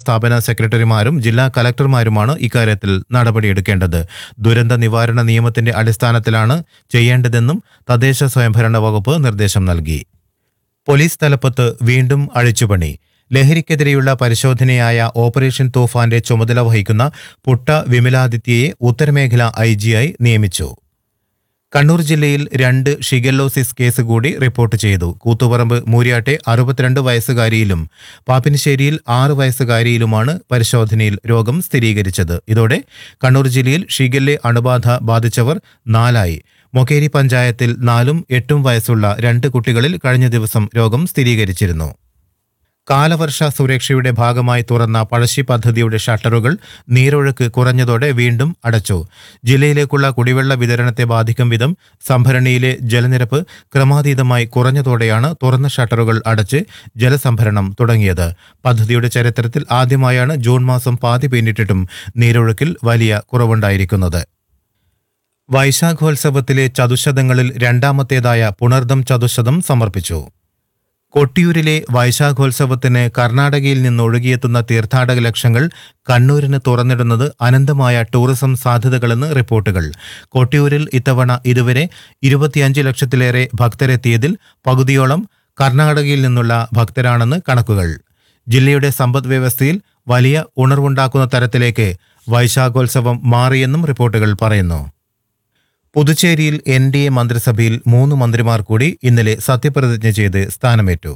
സ്ഥാപന സെക്രട്ടറിമാരും ജില്ലാ കലക്ടർമാരുമാണ് ഇക്കാര്യത്തിൽ നടപടിയെടുക്കേണ്ടത് ദുരന്ത നിവാരണ നിയമത്തിന്റെ അടിസ്ഥാനത്തിലാണ് ചെയ്യേണ്ടതെന്നും തദ്ദേശ സ്വയംഭരണ വകുപ്പ് നിർദ്ദേശം നൽകി പോലീസ് തലപ്പത്ത് വീണ്ടും അഴിച്ചുപണി ലഹരിക്കെതിരെയുള്ള പരിശോധനയായ ഓപ്പറേഷൻ തൂഫാന്റെ ചുമതല വഹിക്കുന്ന പുട്ട വിമലാദിത്യയെ ഉത്തരമേഖല ഐ ജിയായി നിയമിച്ചു കണ്ണൂർ ജില്ലയിൽ രണ്ട് ഷിഗല്ലോസിസ് കേസ് കൂടി റിപ്പോർട്ട് ചെയ്തു കൂത്തുപറമ്പ് മൂര്യാട്ടെ അറുപത്തിരണ്ട് വയസ്സുകാരിയിലും പാപ്പിനിശ്ശേരിയിൽ ആറ് വയസ്സുകാരിയിലുമാണ് പരിശോധനയിൽ രോഗം സ്ഥിരീകരിച്ചത് ഇതോടെ കണ്ണൂർ ജില്ലയിൽ ഷിഗല്ലെ അണുബാധ ബാധിച്ചവർ നാലായി മൊക്കേരി പഞ്ചായത്തിൽ നാലും എട്ടും വയസ്സുള്ള രണ്ട് കുട്ടികളിൽ കഴിഞ്ഞ ദിവസം രോഗം സ്ഥിരീകരിച്ചിരുന്നു കാലവർഷ സുരക്ഷയുടെ ഭാഗമായി തുറന്ന പഴശ്ശി പദ്ധതിയുടെ ഷട്ടറുകൾ നീരൊഴുക്ക് കുറഞ്ഞതോടെ വീണ്ടും അടച്ചു ജില്ലയിലേക്കുള്ള കുടിവെള്ള വിതരണത്തെ ബാധിക്കും വിധം സംഭരണിയിലെ ജലനിരപ്പ് ക്രമാതീതമായി കുറഞ്ഞതോടെയാണ് തുറന്ന ഷട്ടറുകൾ അടച്ച് ജലസംഭരണം തുടങ്ങിയത് പദ്ധതിയുടെ ചരിത്രത്തിൽ ആദ്യമായാണ് ജൂൺ മാസം പാതി പിന്നിട്ടിട്ടും നീരൊഴുക്കിൽ വലിയ കുറവുണ്ടായിരിക്കുന്നത് വൈശാഖോത്സവത്തിലെ ചതുശതങ്ങളിൽ രണ്ടാമത്തേതായ പുണർദം ചതുശതം സമർപ്പിച്ചു കൊട്ടിയൂരിലെ വൈശാഖോത്സവത്തിന് കർണാടകയിൽ നിന്ന് ഒഴുകിയെത്തുന്ന തീർത്ഥാടക ലക്ഷങ്ങൾ കണ്ണൂരിന് തുറന്നിടുന്നത് അനന്തമായ ടൂറിസം സാധ്യതകളെന്ന് റിപ്പോർട്ടുകൾ കൊട്ടിയൂരിൽ ഇത്തവണ ഇതുവരെ ഇരുപത്തിയഞ്ച് ലക്ഷത്തിലേറെ ഭക്തരെത്തിയതിൽ പകുതിയോളം കർണാടകയിൽ നിന്നുള്ള ഭക്തരാണെന്ന് കണക്കുകൾ ജില്ലയുടെ സമ്പദ് വ്യവസ്ഥയിൽ വലിയ ഉണർവുണ്ടാക്കുന്ന തരത്തിലേക്ക് വൈശാഖോത്സവം മാറിയെന്നും റിപ്പോർട്ടുകൾ പറയുന്നു പുതുച്ചേരിയിൽ എൻ ഡി എ മന്ത്രിസഭയിൽ മൂന്ന് മന്ത്രിമാർ കൂടി ഇന്നലെ സത്യപ്രതിജ്ഞ ചെയ്ത് സ്ഥാനമേറ്റു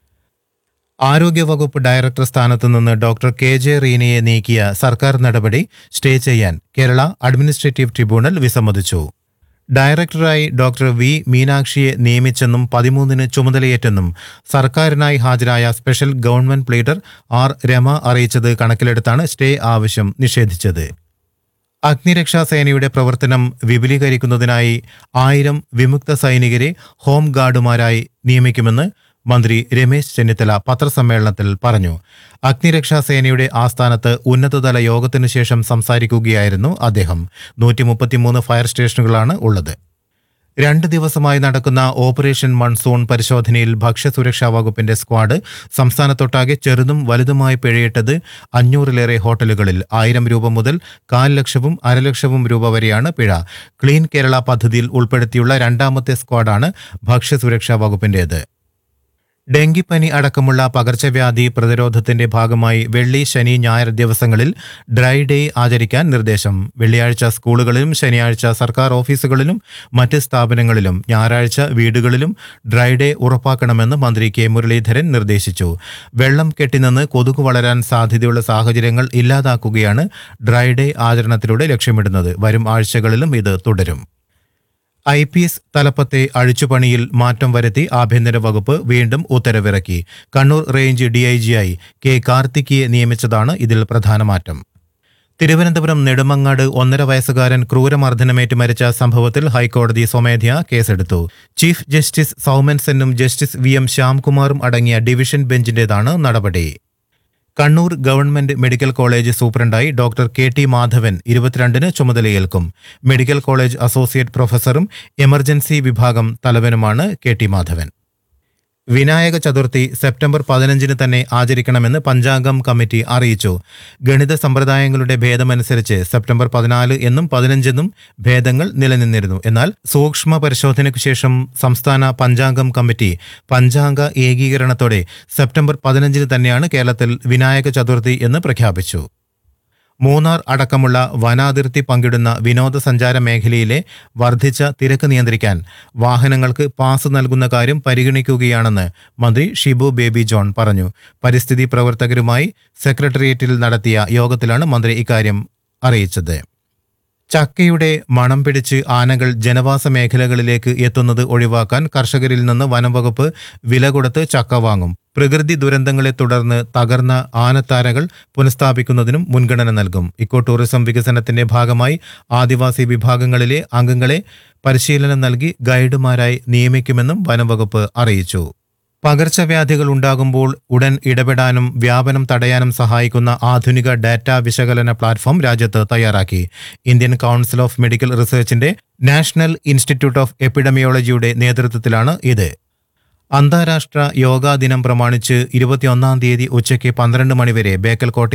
ആരോഗ്യവകുപ്പ് ഡയറക്ടർ സ്ഥാനത്തു നിന്ന് ഡോക്ടർ കെ ജെ റീനയെ നീക്കിയ സർക്കാർ നടപടി സ്റ്റേ ചെയ്യാൻ കേരള അഡ്മിനിസ്ട്രേറ്റീവ് ട്രിബ്യൂണൽ വിസമ്മതിച്ചു ഡയറക്ടറായി ഡോക്ടർ വി മീനാക്ഷിയെ നിയമിച്ചെന്നും പതിമൂന്നിന് ചുമതലയേറ്റെന്നും സർക്കാരിനായി ഹാജരായ special government pleader R Rama അറിയിച്ചത് കണക്കിലെടുത്താണ് സ്റ്റേ ആവശ്യം നിഷേധിച്ചത് അഗ്നിരക്ഷാ സേനയുടെ പ്രവർത്തനം വിപുലീകരിക്കുന്നതിനായി ആയിരം വിമുക്ത സൈനികരെ ഹോം ഗാർഡുമാരായി നിയമിക്കുമെന്ന് മന്ത്രി രമേശ് ചെന്നിത്തല പത്രസമ്മേളനത്തിൽ പറഞ്ഞു അഗ്നിരക്ഷാ സേനയുടെ ആസ്ഥാനത്ത് ഉന്നതതല യോഗത്തിനു ശേഷം സംസാരിക്കുകയായിരുന്നു അദ്ദേഹം നൂറ്റി മുപ്പത്തിമൂന്ന് ഫയർ സ്റ്റേഷനുകളാണ് ഉള്ളത് രണ്ട് ദിവസമായി നടക്കുന്ന ഓപ്പറേഷൻ മൺസൂൺ പരിശോധനയിൽ ഭക്ഷ്യസുരക്ഷാ വകുപ്പിന്റെ സ്ക്വാഡ് സംസ്ഥാനത്തൊട്ടാകെ ചെറുതും വലുതുമായി പിഴയിട്ടത് അഞ്ഞൂറിലേറെ ഹോട്ടലുകളിൽ ആയിരം രൂപ മുതൽ കാൽ ലക്ഷവും അരലക്ഷവും രൂപ വരെയാണ് പിഴ ക്ലീൻ കേരള പദ്ധതിയിൽ ഉൾപ്പെടുത്തിയുള്ള രണ്ടാമത്തെ സ്ക്വാഡാണ് ഭക്ഷ്യസുരക്ഷാ വകുപ്പിന്റേത് ഡെങ്കിപ്പനി അടക്കമുള്ള പകർച്ചവ്യാധി പ്രതിരോധത്തിന്റെ ഭാഗമായി വെള്ളി ശനി ഞായർ ദിവസങ്ങളിൽ ഡ്രൈ ഡേ ആചരിക്കാൻ നിർദ്ദേശം വെള്ളിയാഴ്ച സ്കൂളുകളിലും ശനിയാഴ്ച സർക്കാർ ഓഫീസുകളിലും മറ്റ് സ്ഥാപനങ്ങളിലും ഞായറാഴ്ച വീടുകളിലും ഡ്രൈ ഡേ ഉറപ്പാക്കണമെന്ന് മന്ത്രി കെ മുരളീധരൻ നിർദ്ദേശിച്ചു വെള്ളം കെട്ടിനിന്ന് കൊതുക് വളരാൻ സാധ്യതയുള്ള സാഹചര്യങ്ങൾ ഇല്ലാതാക്കുകയാണ് ഡ്രൈ ഡേ ആചരണത്തിലൂടെ ലക്ഷ്യമിടുന്നത് വരും ആഴ്ചകളിലും ഇത് തുടരും ഐ പി എസ് തലപ്പത്തെ അഴിച്ചുപണിയിൽ മാറ്റം വരുത്തി ആഭ്യന്തര വകുപ്പ് വീണ്ടും ഉത്തരവിറക്കി കണ്ണൂർ റേഞ്ച് ഡിഐജിയായി കെ കാർത്തിക്കിയെ നിയമിച്ചതാണ് ഇതിൽ പ്രധാന മാറ്റം തിരുവനന്തപുരം നെടുമങ്ങാട് ഒന്നര വയസ്സുകാരൻ ക്രൂരമർദ്ദനമേറ്റ് മരിച്ച സംഭവത്തിൽ ഹൈക്കോടതി സ്വമേധയാ കേസെടുത്തു ചീഫ് ജസ്റ്റിസ് സൗമൻ സെന്നും ജസ്റ്റിസ് വി എം ശ്യാംകുമാറും അടങ്ങിയ ഡിവിഷൻ ബെഞ്ചിന്റേതാണ് നടപടി കണ്ണൂർ ഗവൺമെന്റ് മെഡിക്കൽ കോളേജ് സൂപ്രണ്ടായി ഡോക്ടർ കെ ടി മാധവൻ ഇരുപത്തിരണ്ടിന് ചുമതലയേൽക്കും മെഡിക്കൽ കോളേജ് അസോസിയേറ്റ് പ്രൊഫസറും എമർജൻസി വിഭാഗം തലവനുമാണ് K T Madhavan Vinayaka Chaturthi September പതിനഞ്ചിന് തന്നെ ആചരിക്കണമെന്ന് പഞ്ചാംഗം കമ്മിറ്റി അറിയിച്ചു ഗണിത സമ്പ്രദായങ്ങളുടെ ഭേദമനുസരിച്ച് സെപ്റ്റംബർ പതിനാല് എന്നും പതിനഞ്ചെന്നും ഭേദങ്ങൾ നിലനിന്നിരുന്നു എന്നാൽ സൂക്ഷ്മ പരിശോധനയ്ക്കു ശേഷം സംസ്ഥാന പഞ്ചാംഗം കമ്മിറ്റി പഞ്ചാംഗ ഏകീകരണത്തോടെ സെപ്റ്റംബർ പതിനഞ്ചിന് തന്നെയാണ് കേരളത്തിൽ വിനായക ചതുർത്ഥി എന്ന് പ്രഖ്യാപിച്ചു മൂന്നാർ അടക്കമുള്ള വനാതിർത്തി പങ്കിടുന്ന വിനോദസഞ്ചാര മേഖലയിലെ വർദ്ധിച്ച തിരക്ക് നിയന്ത്രിക്കാൻ വാഹനങ്ങൾക്ക് പാസ് നൽകുന്ന കാര്യം പരിഗണിക്കുകയാണെന്ന് മന്ത്രി ഷിബു ബേബി ജോൺ പറഞ്ഞു പരിസ്ഥിതി പ്രവർത്തകരുമായി സെക്രട്ടേറിയറ്റിൽ നടത്തിയ യോഗത്തിലാണ് മന്ത്രി ഇക്കാര്യം അറിയിച്ചത് ചക്കയുടെ മണം പിടിച്ച് ആനകൾ ജനവാസ മേഖലകളിലേക്ക് എത്തുന്നത് ഒഴിവാക്കാൻ കർഷകരിൽ നിന്ന് വനംവകുപ്പ് വില കൊടുത്ത് ചക്ക വാങ്ങും പ്രകൃതി ദുരന്തങ്ങളെ തുടർന്ന് തകർന്ന ആനത്താരകൾ പുനഃസ്ഥാപിക്കുന്നതിനും മുൻഗണന നൽകും ഇക്കോ ടൂറിസം വികസനത്തിന്റെ ഭാഗമായി ആദിവാസി വിഭാഗങ്ങളിലെ അംഗങ്ങളെ പരിശീലനം നൽകി ഗൈഡുമാരായി നിയമിക്കുമെന്നും വനംവകുപ്പ് അറിയിച്ചു പകർച്ചവ്യാധികൾ ഉണ്ടാകുമ്പോൾ ഉടൻ ഇടപെടാനും വ്യാപനം തടയാനും സഹായിക്കുന്ന ആധുനിക ഡാറ്റ വിശകലന പ്ലാറ്റ്ഫോം രാജ്യത്ത് തയ്യാറാക്കി ഇന്ത്യൻ കൗൺസിൽ ഓഫ് മെഡിക്കൽ റിസർച്ചിന്റെ നാഷണൽ ഇൻസ്റ്റിറ്റ്യൂട്ട് ഓഫ് എപ്പിഡമിയോളജിയുടെ നേതൃത്വത്തിലാണ് ഇത് അന്താരാഷ്ട്ര യോഗാ ദിനം പ്രമാണിച്ച് ഇരുപത്തിയൊന്നാം തീയതി ഉച്ചയ്ക്ക് പന്ത്രണ്ട് മണിവരെ ബേക്കൽ കോട്ടയം